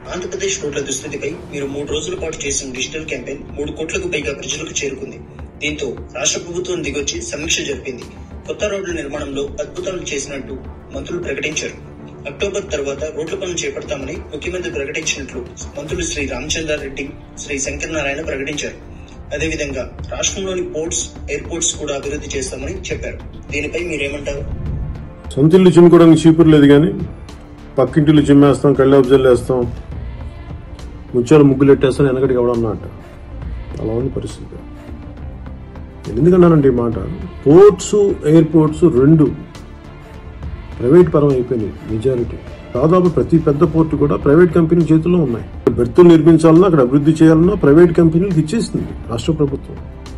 ఆంధ్రప్రదేశ్ రోడ్ల దుస్థితిపై మీరు మూడు రోజుల పాటు చేసిన డిజిటల్ క్యాంపెయిన్ మూడు కోట్లకు పైగా ప్రజలకు చేరుకుంది దీంతో రాష్ట్ర ప్రభుత్వం దిగొచ్చి సమీక్ష జరిపింది కొత్త రోడ్ల నిర్మాణంలో అద్భుతాలు చేసినట్టు మంత్రులు ప్రకటించారు అక్టోబర్ తర్వాత రోడ్ల పనులు చేపడతామని ముఖ్యమంత్రి ప్రకటించినట్లు మంత్రులు శ్రీ రామచంద్రారెడ్డి శ్రీ శంకర్ నారాయణ ప్రకటించారు అదేవిధంగా రాష్ట్రంలోని పోర్ట్స్ ఎయిర్పోర్ట్స్ కూడా అభివృద్ధి చేస్తామని చెప్పారు దీనిపై మీరేమంటారు సొంత ఇల్లు చిమ్ముకోవడానికి చీపురు లేదు కానీ పక్కింటిల్లు చిమ్మేస్తాం కళ్ళాపు జల్లేస్తాం ముత్యాలు ముగ్గులు ఎట్టేస్తాం వెనకటికి ఎవడన్నా అంట అలా ఉంది పరిస్థితి నేను ఎందుకన్నానంటే ఈ మాట పోర్ట్స్ ఎయిర్పోర్ట్స్ రెండు ప్రైవేట్ పరం అయిపోయినాయి మెజారిటీ దాదాపు ప్రతి పెద్ద పోర్టు కూడా ప్రైవేట్ కంపెనీ చేతుల్లో ఉన్నాయి బెర్తులు నిర్మించాలన్నా అక్కడ అభివృద్ధి చేయాలన్నా ప్రైవేట్ కంపెనీలకు ఇచ్చేసింది రాష్ట్ర ప్రభుత్వం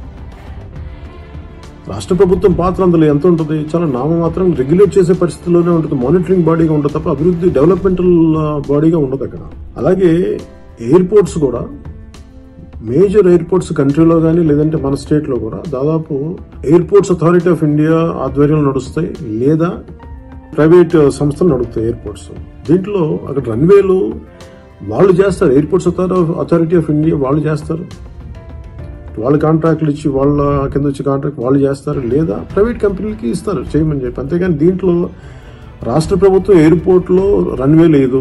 రాష్ట్ర ప్రభుత్వం పాత్ర అందులో ఎంత ఉంటుంది చాలా నామమాత్రం రెగ్యులేట్ చేసే పరిస్థితిలోనే ఉంటుంది మానిటరింగ్ బాడీగా ఉంటుంది తప్ప అభివృద్ధి డెవలప్మెంటల్ బాడీగా ఉండదు అక్కడ అలాగే ఎయిర్పోర్ట్స్ కూడా మేజర్ ఎయిర్పోర్ట్స్ కంట్రీలో కానీ లేదంటే మన స్టేట్లో కూడా దాదాపు ఎయిర్పోర్ట్స్ అథారిటీ ఆఫ్ ఇండియా ఆధ్వర్యంలో నడుస్తాయి లేదా ప్రైవేట్ సంస్థలు నడుపుతాయి ఎయిర్పోర్ట్స్ దీంట్లో అక్కడ రన్వేలు వాళ్ళు చేస్తారు ఎయిర్పోర్ట్స్ అథారిటీ ఆఫ్ ఇండియా వాళ్ళు చేస్తారు వాళ్ళ కాంట్రాక్ట్లు ఇచ్చి వాళ్ళ కింద వచ్చి కాంట్రాక్ట్ వాళ్ళు చేస్తారు లేదా ప్రైవేట్ కంపెనీలకి ఇస్తారు చేయమని చెప్పి అంతేగాని దీంట్లో రాష్ట్ర ప్రభుత్వం ఎయిర్పోర్ట్లో రన్వే లేదు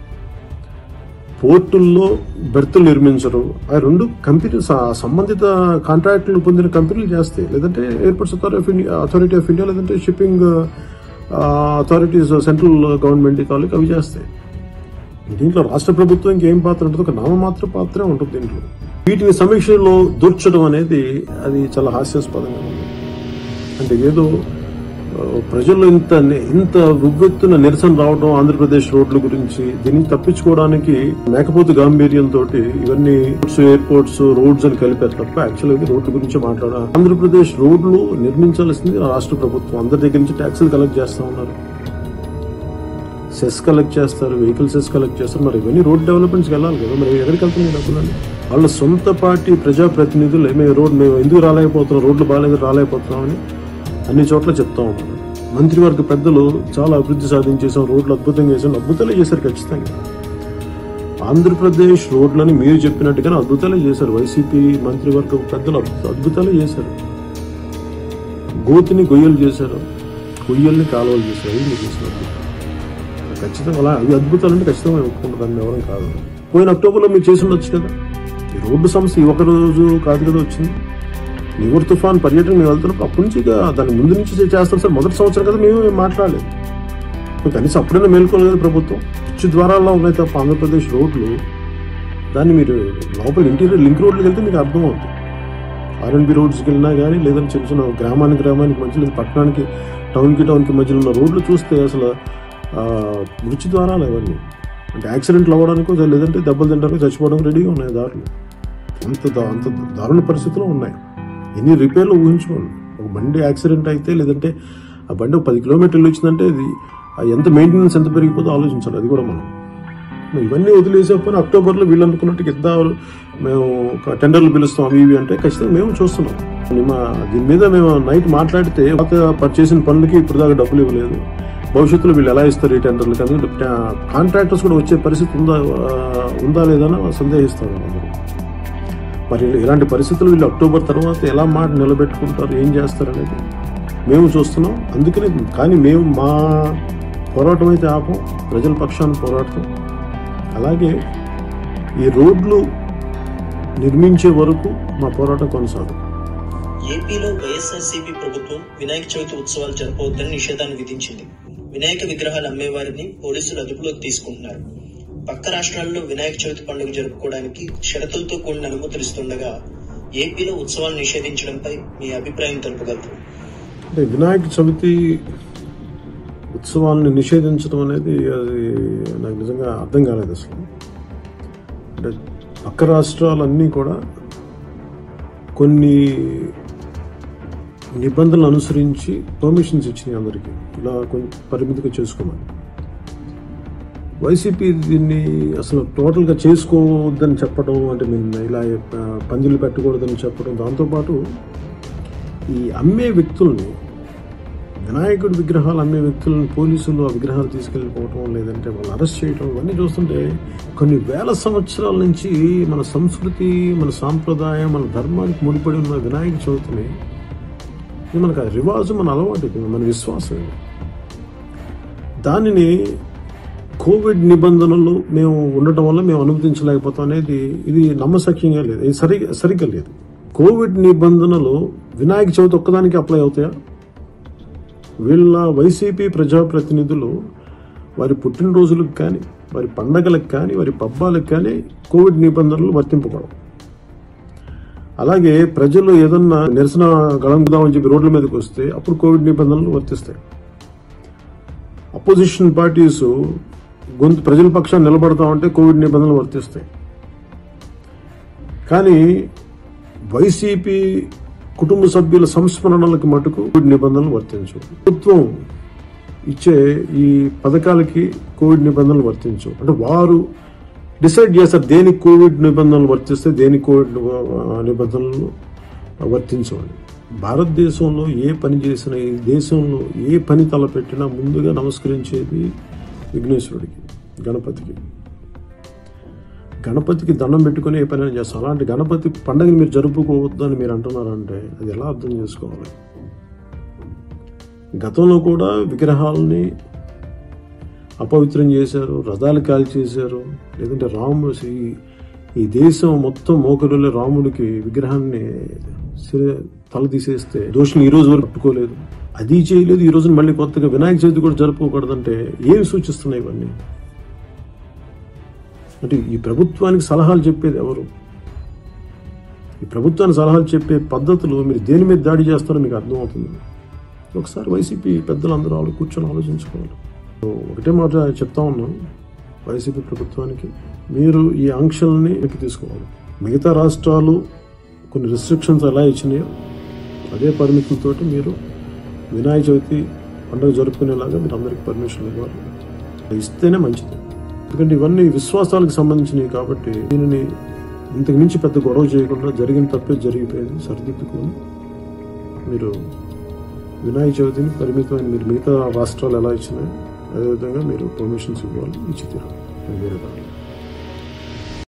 పోర్టుల్లో బెర్తులు నిర్మించరు ఆ రెండు కంపెనీ సంబంధిత కాంట్రాక్టులు పొందిన కంపెనీలు చేస్తాయి లేదంటే airports authority of India authority of India లేదంటే షిప్పింగ్ అథారిటీస్ సెంట్రల్ గవర్నమెంట్ తాలూకు అవి చేస్తాయి దీంట్లో రాష్ట్ర ప్రభుత్వం ఇంకేం పాత్ర ఉంటుంది ఒక నామమాత్ర పాత్రే ఉంటుంది దీంట్లో వీటిని సమీక్షలో దూర్చడం అనేది అది చాలా హాస్యాస్పదంగా ఉంది అంటే ఏదో ఆ, ప్రజల్లో ఇంత ఇంత ఉవ్వెత్తున నిరసన రావడం ఆంధ్రప్రదేశ్ రోడ్ల గురించి దీన్ని తప్పించుకోవడానికి మేకపోతు గాంభీర్యంతో ఇవన్నీ ఎయిర్పోర్ట్స్ రోడ్స్ అని కలిపారు తప్ప యాక్చువల్ ఇది రోడ్ల గురించి మాట్లాడాలి ఆంధ్రప్రదేశ్ రోడ్లు నిర్మించాల్సింది రాష్ట్ర ప్రభుత్వం అందరి దగ్గర నుంచి ట్యాక్సులు కలెక్ట్ చేస్తా ఉన్నారు సెస్ కలెక్ట్ చేస్తారు వెహికల్ సెస్ కలెక్ట్ చేస్తారు మరి ఇవన్నీ రోడ్ డెవలప్మెంట్స్కి వెళ్ళాలి కదా మరి ఎక్కడికి వెళ్తున్నాయి డబ్బులని వాళ్ళ సొంత పార్టీ ప్రజాప్రతినిధులు మేము రోడ్ మేము ఎందుకు రాలేకపోతున్నాం రోడ్లు బాగాలేదు రాలేకపోతున్నామని అన్ని చోట్ల చెప్తా ఉన్నారు మంత్రివర్గ పెద్దలు చాలా అభివృద్ధి సాధించేసాం రోడ్లు అద్భుతంగా చేసాం అద్భుతాలే చేశారు ఖచ్చితంగా ఆంధ్రప్రదేశ్ రోడ్లని మీరు చెప్పినట్టుగానే అద్భుతాలే చేశారు వైసీపీ మంత్రివర్గ పెద్దలు అద్భుత- అద్భుతాలే చేశారు గోతిని గొయ్యలు చేశారు గొయ్యల్ని కాలువలు చేశారు ఇది మీరు చేసినట్టు ఖచ్చితంగా అలా అవి అద్భుతాలు అంటే ఖచ్చితంగా ఒప్పుకుంటారు దాన్ని ఎవరం కాదు పోయిన అక్టోబర్లో మీరు చేసి ఉండొచ్చు కదా ఈ రోడ్డు సమస్య ఈ ఒక రోజు కాదు కదా వచ్చింది నివర్ తుఫాన్ పర్యటన మేము వెళ్తున్నప్పుడు అప్పటి నుంచి ఇక దాని ముందు నుంచి చేస్తాం సార్ మొదటి సంవత్సరం కదా మేము ఏం మాట్లాడలేదు మరి కనీసం అప్పుడైనా మేల్కోలేదు ప్రభుత్వం పిచ్చి ద్వారాల్లో ఉన్నాయి తప్ప ఆంధ్రప్రదేశ్ రోడ్లు దాన్ని మీరు లోపల ఇంటీరియర్ లింక్ రోడ్లకు వెళ్తే మీకు అర్థం అవుతుంది ఆర్ఎన్బి రోడ్స్కి వెళ్ళినా కానీ లేదంటే చిన్న చిన్న గ్రామానికి గ్రామానికి మధ్య లేదా పట్టణానికి టౌన్కి టౌన్కి మధ్యలో ఉన్న రోడ్లు చూస్తే అసలు ఆ, మృత్యు ద్వారాలు అవన్నీ అంటే యాక్సిడెంట్లు అవ్వడానికో లేదంటే దెబ్బలు తినడానికి చచ్చిపోవడానికి రెడీగా ఉన్నాయి దారులు అంత దా- అంత దారుణ పరిస్థితులు ఉన్నాయి ఎన్ని రిపేర్లు ఊహించుకోండి ఒక బండి యాక్సిడెంట్ అయితే లేదంటే ఆ బండి ఒక పది కిలోమీటర్లు వచ్చిందంటే ఇది ఆ ఎంత మెయింటెనెన్స్ ఎంత పెరిగిపోతుందో ఆలోచించాలి అది కూడా మనం మరి ఇవన్నీ వదిలేసేపోయిన అక్టోబర్లో వీళ్ళు అనుకున్నట్టు ఇద్దాం మేము ఒక టెండర్లు పిలుస్తాం అవి ఇవి అంటే ఖచ్చితంగా మేము చూస్తున్నాం కానీ మా దీని మీద మేము నైట్ మాట్లాడితే పాత చేసిన పనులకి ఇప్పుడు దాకా డబ్బులు ఇవ్వలేదు భవిష్యత్తులో వీళ్ళు ఎలా ఇస్తారు ఈ టెండర్లు కానీ కాంట్రాక్టర్స్ కూడా వచ్చే పరిస్థితి ఉందా ఆ, ఉందా లేదా అని సందేహిస్తాం అందరూ మరి ఇలాంటి పరిస్థితులు వీళ్ళు అక్టోబర్ తర్వాత ఎలా మాట నిలబెట్టుకుంటారు ఏం చేస్తారు అనేది మేము చూస్తున్నాం అందుకని కానీ మేము మా పోరాటం అయితే ఆపం ప్రజల పక్షాన్ని పోరాడతాం అలాగే ఈ రోడ్లు నిర్మించే వరకు మా పోరాటం కొనసాగుతుంది ఏపీలో వైఎస్ఆర్సీపీ ప్రభుత్వం వినాయక చవితి ఉత్సవాలు జరపవద్దని నిషేధాన్ని విధించింది వినాయక విగ్రహాలు అమ్మేవారిని పోలీసులు అదుపులోకి తీసుకుంటున్నారు పక్క రాష్ట్రాల్లో వినాయక చవితి పండుగ జరుపుకోవడానికి షరతులతో కూడిన అనుమతులు ఇస్తుండగా ఏపీలో ఉత్సవాలు నిషేధించడంపై మీ అభిప్రాయం తెలుపగలరు అంటే వినాయక చవితి ఉత్సవాలను నిషేధించడం అనేది అది నాకు నిజంగా అర్థం కాలేదు అసలు అంటే పక్క రాష్ట్రాలన్నీ కూడా కొన్ని నిబంధనలు అనుసరించి పర్మిషన్స్ ఇచ్చినాయి అందరికీ ఇలా కొంచెం పరిమితిగా చేసుకోమని వైసీపీ దీన్ని అసలు టోటల్గా చేసుకోవద్దని చెప్పడం అంటే మేము ఇలా ఆ, పందిళ్ళు పెట్టకూడదని చెప్పడం దాంతోపాటు ఈ అమ్మే వ్యక్తుల్ని వినాయకుడి విగ్రహాలు అమ్మే వ్యక్తులను పోలీసులు ఆ విగ్రహాలు తీసుకెళ్ళిపోవటం లేదంటే వాళ్ళు అరెస్ట్ చేయటం ఇవన్నీ చూస్తుంటే కొన్ని వేల సంవత్సరాల నుంచి మన సంస్కృతి మన సాంప్రదాయం మన ధర్మానికి ముడిపడి ఉన్న వినాయక చవితిని ఇది మనకు ఆ రివాజు మన అలవాటు ఇది, మన విశ్వాసం ఇది. దానిని కోవిడ్ నిబంధనలు మేము ఉండటం వల్ల మేము అనుమతించలేకపోతాం అనేది ఇది నమ్మశక్యంగా లేదు ఇది సరి సరిగ్గా లేదు కోవిడ్ నిబంధనలు వినాయక చవితి ఒక్కదానికి అప్లై అవుతాయా వీళ్ళ వైసీపీ ప్రజాప్రతినిధులు వారి పుట్టినరోజులకు కానీ వారి పండగలకు కానీ వారి పబ్బాలకు కానీ కోవిడ్ నిబంధనలు వర్తింపకూడవు అలాగే ప్రజలు ఏదన్నా నిరసన గళంగుదామని చెప్పి రోడ్ల మీదకి వస్తే అప్పుడు కోవిడ్ నిబంధనలు వర్తిస్తాయి అపోజిషన్ పార్టీస్ గొంతు ప్రజల పక్షాన్ని నిలబడతామంటే కోవిడ్ నిబంధనలు వర్తిస్తాయి కానీ వైసీపీ కుటుంబ సభ్యుల సంస్మరణలకు మటుకు కోవిడ్ నిబంధనలు వర్తించవు ప్రభుత్వం ఇచ్చే ఈ పథకాలకి కోవిడ్ నిబంధనలు వర్తించవు అంటే వారు డిసైడ్ చేస్తారు దేనికి కోవిడ్ నిబంధనలు వర్తిస్తే దేనికి కోవిడ్ ఆ, నిబంధనలు వర్తించవాలి భారతదేశంలో ఏ పని చేసినా ఈ దేశంలో ఏ పని తలపెట్టినా ముందుగా నమస్కరించేది విఘ్నేశ్వరుడికి గణపతికి గణపతికి దండం పెట్టుకుని ఏ పని చేస్తాం అలాంటి గణపతి పండుగని మీరు జరుపుకోవద్దు అని మీరు అంటున్నారంటే అది ఎలా అర్థం చేసుకోవాలి గతంలో కూడా విగ్రహాలని అపవిత్రం చేశారు రథాలు కాల్ చేశారు లేదంటే రాముడు ఈ- ఈ దేశం మొత్తం మోకరులే రాముడికి విగ్రహాన్ని సిర- తల తీసేస్తే దోషులు ఈ రోజు వరకు పట్టుకోలేదు అది చేయలేదు ఈ రోజు మళ్ళీ కొత్తగా వినాయక చవితి కూడా జరుపుకోకూడదంటే ఏమి సూచిస్తున్నాయి ఇవన్నీ అంటే ఈ ప్రభుత్వానికి సలహాలు చెప్పేది ఎవరు ఈ ప్రభుత్వానికి సలహాలు చెప్పే పద్ధతులు మీరు దేని మీద దాడి చేస్తారో మీకు అర్థమవుతుంది ఒకసారి వైసీపీ పెద్దలందరూ ఆలో కూర్చొని ఆలోచించుకోవాలి ఒకటే మాట చెప్తా ఉన్నాం వైసీపీ ప్రభుత్వానికి మీరు ఈ ఆంక్షల్ని వెనక్కి తీసుకోవాలి మిగతా రాష్ట్రాలు కొన్ని రిస్ట్రిక్షన్స్ ఎలా ఇచ్చినాయో అదే పరిమితులతోటి మీరు వినాయక చవితి పండుగ జరుపుకునేలాగా మీరు అందరికీ పర్మిషన్ ఇవ్వాలి ఇస్తేనే మంచిది ఎందుకంటే ఇవన్నీ విశ్వాసాలకు సంబంధించినవి కాబట్టి దీనిని ఇంతకు మించి పెద్ద గొడవ చేయకుండా జరిగిన తప్పే జరిగిపోయింది సరిదిద్దుకొని మీరు వినాయక చవితిని పరిమితమైన మీరు మిగతా రాష్ట్రాలు ఎలా ఇచ్చినాయో అదేవిధంగా మీరు పర్మిషన్స్ ఇవ్వాలి ఇచ్చి తీరాలి వేరే దాంట్లో